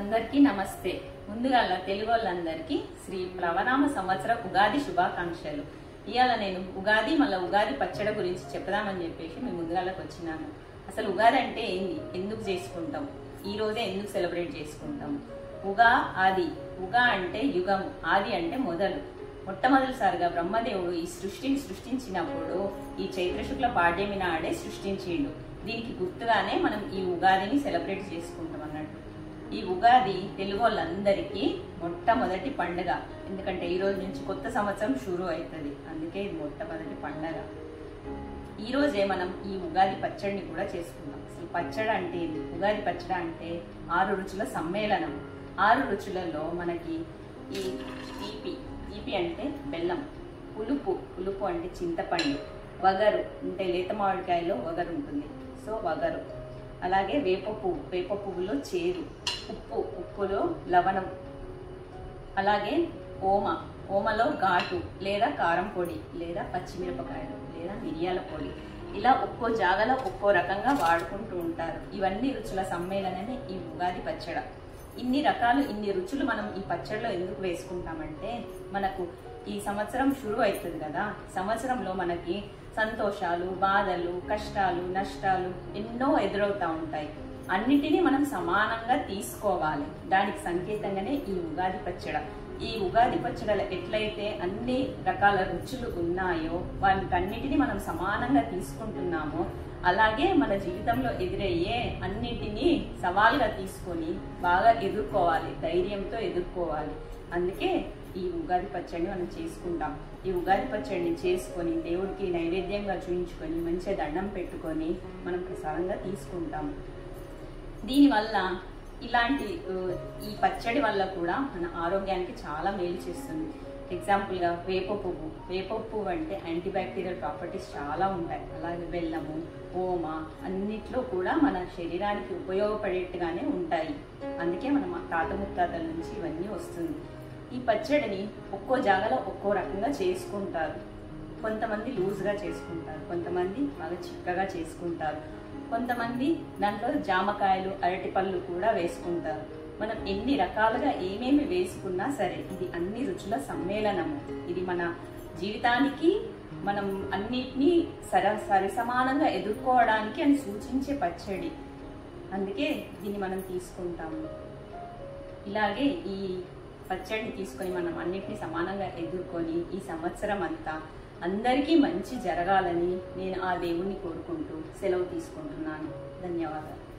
అందరికీ నమస్తే ముందుగా తెలుగు వాళ్ళందరికీ శ్రీ ప్లవనామ సంవత్సర ఉగాది శుభాకాంక్షలు ఇవాళ నేను ఉగాది మళ్ళీ ఉగాది పచ్చడి గురించి చెప్దామని చెప్పేసి మీ ముందుగాలకు వచ్చినాను అసలు ఉగాది అంటే ఏంది ఎందుకు చేసుకుంటాం ఈ రోజే ఎందుకు సెలబ్రేట్ చేసుకుంటాం ఉగా ఆది ఉగా అంటే యుగం ఆది అంటే మొదలు మొట్టమొదటిసారిగా బ్రహ్మదేవుడు ఈ సృష్టిని సృష్టించినప్పుడు ఈ చైత్ర శుక్ల పాడ్యమి నాడే సృష్టించిండు దీనికి గుర్తుగానే మనం ఈ ఉగాదిని సెలబ్రేట్ చేసుకుంటాం అన్నట్టు ఈ ఉగాది తెలుగు వాళ్ళందరికీ మొట్టమొదటి పండుగ ఎందుకంటే ఈ రోజు నుంచి కొత్త సంవత్సరం షురు అవుతుంది అందుకే ఇది మొట్టమొదటి పండగ ఈ రోజే మనం ఈ ఉగాది పచ్చడిని కూడా చేసుకుందాం అసలు పచ్చడి అంటే ఏంది? ఉగాది పచ్చడి అంటే ఆరు రుచుల సమ్మేళనం ఆరు రుచులలో మనకి ఈ తీపి తీపి అంటే బెల్లం పులుపు పులుపు అంటే చింతపండు వగరు అంటే లేత మామిడికాయలో వగరు ఉంటుంది సో వగరు అలాగే వేప పువ్వు వేప పువ్వులో చేదు ఉప్పు ఉప్పులో లవణం అలాగే ఓమ ఓమలో ఘాటు లేదా కారం పొడి లేదా పచ్చిమిరపకాయలు లేదా మిరియాల పొడి ఇలా ఒక్కో జాగలో ఒక్కో రకంగా వాడుకుంటూ ఉంటారు ఇవన్నీ రుచుల సమ్మేళనమే ఈ ఉగాది పచ్చడ ఇన్ని రకాలు ఇన్ని రుచులు మనం ఈ పచ్చడిలో ఎందుకు వేసుకుంటామంటే మనకు ఈ సంవత్సరం షురు అవుతుంది కదా సంవత్సరంలో మనకి సంతోషాలు బాధలు కష్టాలు నష్టాలు ఎన్నో ఎదురవుతూ ఉంటాయి అన్నిటినీ మనం సమానంగా తీసుకోవాలి దానికి సంకేతంగానే ఈ ఉగాది పచ్చడ ఈ ఉగాది పచ్చడలు ఎట్లయితే అన్ని రకాల రుచులు ఉన్నాయో వాటికన్నిటిని మనం సమానంగా తీసుకుంటున్నామో అలాగే మన జీవితంలో ఎదురయ్యే అన్నిటినీ సవాల్గా తీసుకొని బాగా ఎదుర్కోవాలి ధైర్యంతో ఎదుర్కోవాలి అందుకే ఈ ఉగాది పచ్చడిని మనం చేసుకుంటాం ఈ ఉగాది పచ్చడిని చేసుకొని దేవుడికి నైవేద్యంగా చూయించుకొని మంచిగా దండం పెట్టుకొని మనం ప్రసాదంగా తీసుకుంటాం దీనివల్ల ఇలాంటి ఆ, ఈ పచ్చడి వల్ల కూడా మన ఆరోగ్యానికి చాలా మేలు చేస్తుంది ఎగ్జాంపుల్గా వేప పువ్వు వేప పువ్వు అంటే యాంటీబ్యాక్టీరియల్ ప్రాపర్టీస్ చాలా ఉంటాయి అలాగే బెల్లము ఓమ అన్నిట్లో కూడా మన శరీరానికి ఉపయోగపడేట్టుగానే ఉంటాయి అందుకే మన మా తాత ముత్తాతల నుంచి ఇవన్నీ వస్తుంది ఈ పచ్చడిని ఒక్కో జాగాలో ఒక్కో రకంగా చేసుకుంటారు కొంతమంది లూజ్గా చేసుకుంటారు కొంతమంది బాగా చిక్కగా చేసుకుంటారు కొంతమంది దాంట్లో జామకాయలు అరటిపళ్ళు కూడా వేసుకుంటారు మనం ఎన్ని రకాలుగా ఏమేమి వేసుకున్నా సరే ఇది అన్ని రుచుల సమ్మేళనము ఇది మన జీవితానికి మనం అన్నిటినీ సర సరి సమానంగా ఎదుర్కోవడానికి అని సూచించే పచ్చడి అందుకే దీన్ని మనం తీసుకుంటాము ఇలాగే ఈ పచ్చడిని తీసుకొని మనం అన్నిటిని సమానంగా ఎదుర్కొని ఈ సంవత్సరం అంతా అందరికీ మంచి జరగాలని నేను ఆ దేవుణ్ణి కోరుకుంటూ సెలవు తీసుకుంటున్నాను ధన్యవాదాలు